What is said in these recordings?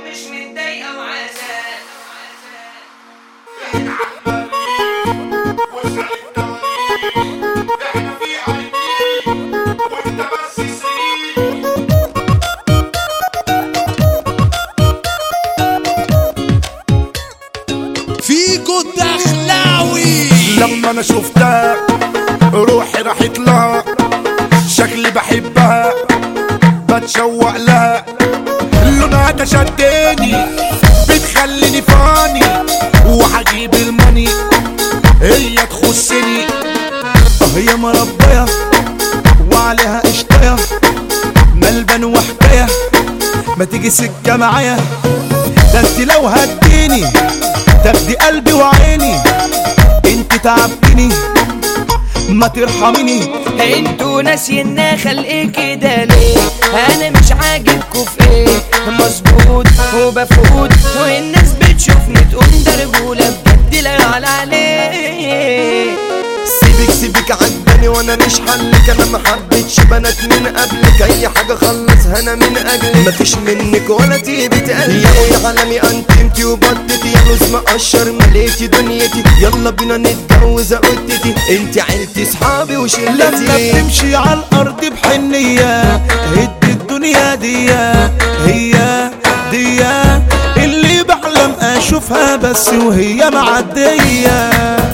مش متضايقة وعسل فيكو الدخلاوي لما انا شفتها روحي راحت لها شكلي بحبها بتشوق لها لونها ده شدني بتخليني فاني وهجيب الماني هي تخصني هي مربية وعليها قشطية ملبن وحكاية ما تيجي سكة معايا ده انت لو هديني تاخدي قلبي وعيني انت تعبتني ما ترحميني انتوا ناسينا خلق كده ليه انا مش عاجبكوا في ايه مظبوط وبفوت والناس بتشوفني تقوم ده رجوله بجد لا يعلى عليه سيبك سيبك عجباني وانا مش حلك انا ما حبيتش بنات من قبلك اي حاجه خلصها انا من اجلك مفيش منك ولا تيبي تقلي يا يا عالمي انت انت وبطتي يا لوز مقشر مليتي دنيتي يلا بينا نتجوز قدتي انت عيلتي صحابي وشلتي لما بتمشي على الارض بحنيه هد الدنيا دي هي دي اللي بحلم اشوفها بس وهي معديه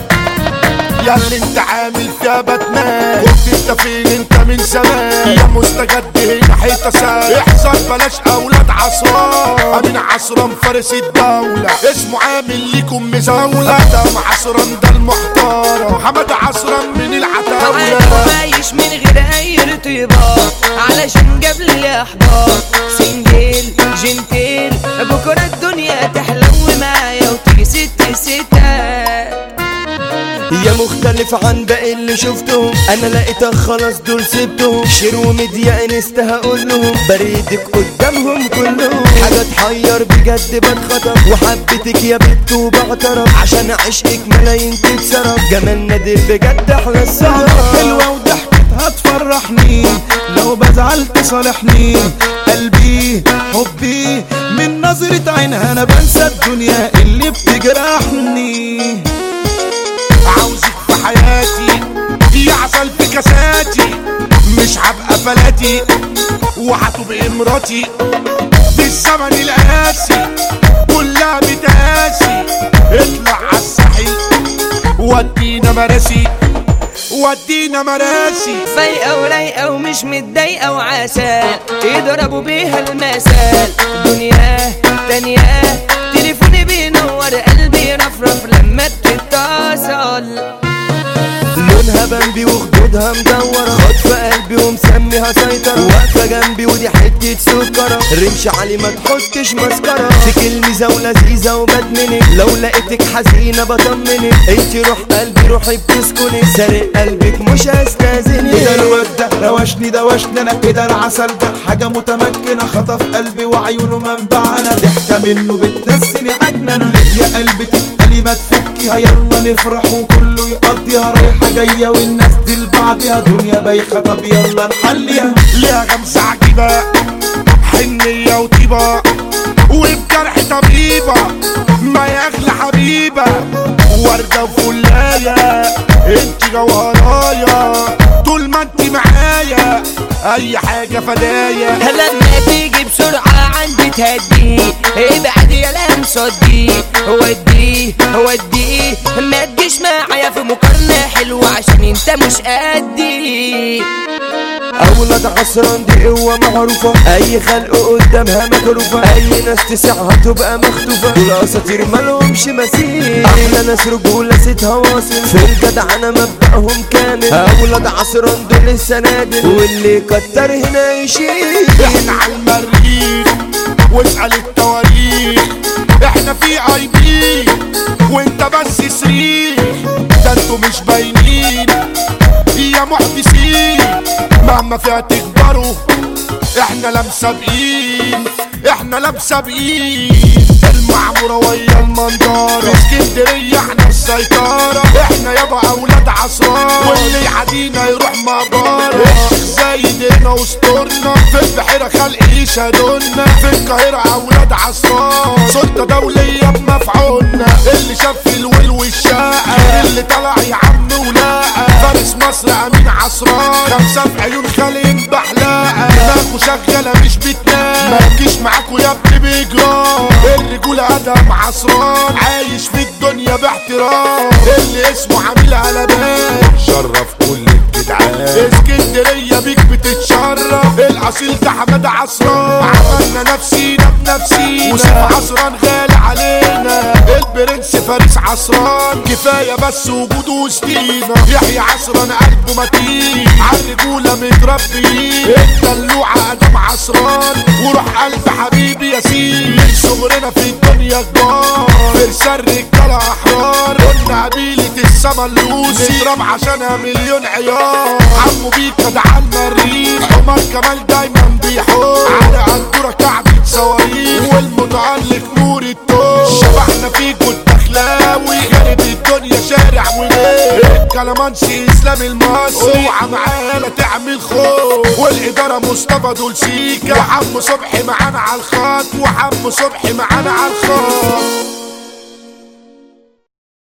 يا اللي انت عامل فيها باتمان قلت انت فين انت من زمان يا مستجد هنا حيطة سام احذر بلاش اولاد عصران امين عصران فارس الدولة اسمه عامل ليكم مزاولة ده عصران ده المحترم حمد عصران من العتاولة عارف عايش من غير اي ارتباط علشان جاب لي احباط سنجل جنتيل بكره الدنيا تحلو معايا وتيجي ست ستات يا مختلف عن باقي اللي شفتهم انا لقيتك خلاص دول سبتهم شير وميديا انستا هقول لهم بريدك قدامهم كلهم حاجه تحير بجد بتخطف وحبيتك يا بنت وبعترف عشان عشقك ملايين تتصرف جمال نادر بجد احلى السهرة حلوه وضحكتها تفرحني لو بزعل تصالحني قلبي حبي من نظرة عينها انا بنسى الدنيا اللي بتجرحني عاوزك في حياتي يا عسل في كاساتي مش هبقى فلاتي وهتبقى مراتي في الزمن القاسي كلها بتقاسي اطلع عالساحل ودينا مراسي ودينا مراسي فايقة ورايقة ومش متضايقة وعسل يضربوا بيها المثل دنيا تانية تليفوني بينور قلبي رفرف لما بتتصل لونها بمبي وخدودها مدورة خد في قلبي ومسميها سيطرة واقفة جنبي ودي حتة سكرة رمش علي ما تحطش مسكرة تكلمي زولة لذيذة وبدمنك لو لقيتك حزينة بطمنك انتي روح قلبي روحي بتسكني سارق قلبك مش هستاذنك كده الواد ده روشني دوشني انا كده العسل ده حاجة متمكنة خطف قلبي وعيونه منبع انا ضحكة منه بتنسيني عجنن يا قلبي تتقلي ما تفكيها يلا نفرح وكله يقضيها رايحة جاية والناس دي لبعضيها دنيا بايخة طب يلا نحليها ليها غمزة عجيبة حنية وطيبة وبجرح طبيبة ما يغلى حبيبة وردة وفلاية انت جوهرايا طول ما انت معايا اي حاجة فدايا لما تيجي بسرعة عندي تهدي ابعد يا لام صدي ودي ودي ما تجيش معايا في مقارنة حلوة عشان انت مش قدي اولاد عصران دي قوة معروفة اي خلق قدامها مكروفة اي ناس تسعها تبقى مخطوفة دول اساطير مالهمش مثيل احلى ناس رجولة ستها واصل في الجدع انا مبدأهم كامل اولاد عصران دول السنادل واللي كتر هنا يشيل احنا على المريخ واسأل التواريخ احنا في اي بي وانت بس صريخ ده انتوا مش باينين يا محدثين مهما فيها تكبروا احنا لا مسابقين احنا لا مسابقين معمورة ويا المنظرة اسكندرية احنا السيطرة احنا يابا اولاد عصران واللي يعدينا يروح مجارة الشيخ زايد هنا وسطورنا في البحيرة خلق يشهدونا في القاهرة اولاد عصران سلطة دولية بمفعولنا اللي شاف الول والشاقة اللي طلع يا عم ولاقى فارس مصر امين عصران خمسة في عيون خالد بحلاقة دماغه شغالة مش بتنام ما تجيش معاكوا يا ابني بجرام الرجولة ادم عصران عايش في الدنيا باحترام اللي اسمه عميل على بال شرف كل الجدعان اسكندرية بيك بتتشرف الاصيل ده حماد عصران عملنا نفسينا بنفسينا وسيف عصران غالي علينا البرنس فارس عصران كفاية بس وجوده وسطينا يحيى عصران قلبه متين عالرجولة متربيين الدلوعة ادم عصران وروح قلب حبيبي ياسين من صغرنا في الدنيا كبار فرسان رجالة احرار قلنا قبيلة السما اللوسي نضرب عشانها مليون عيار عمو بيكا ده عنا الريف عمر كمال دايما بيحور على قدورة كعبة صواريخ والمتعلق نور التوب شبحنا فيكوا الدخلاوي خارب الدنيا شارع وليه الكلامانسي اسلام المصري اوعى معانا تعمل خوف والاداره مصطفى دول سيكا وحمو صبحي معانا على الخط وحمو صبحي معانا على الخط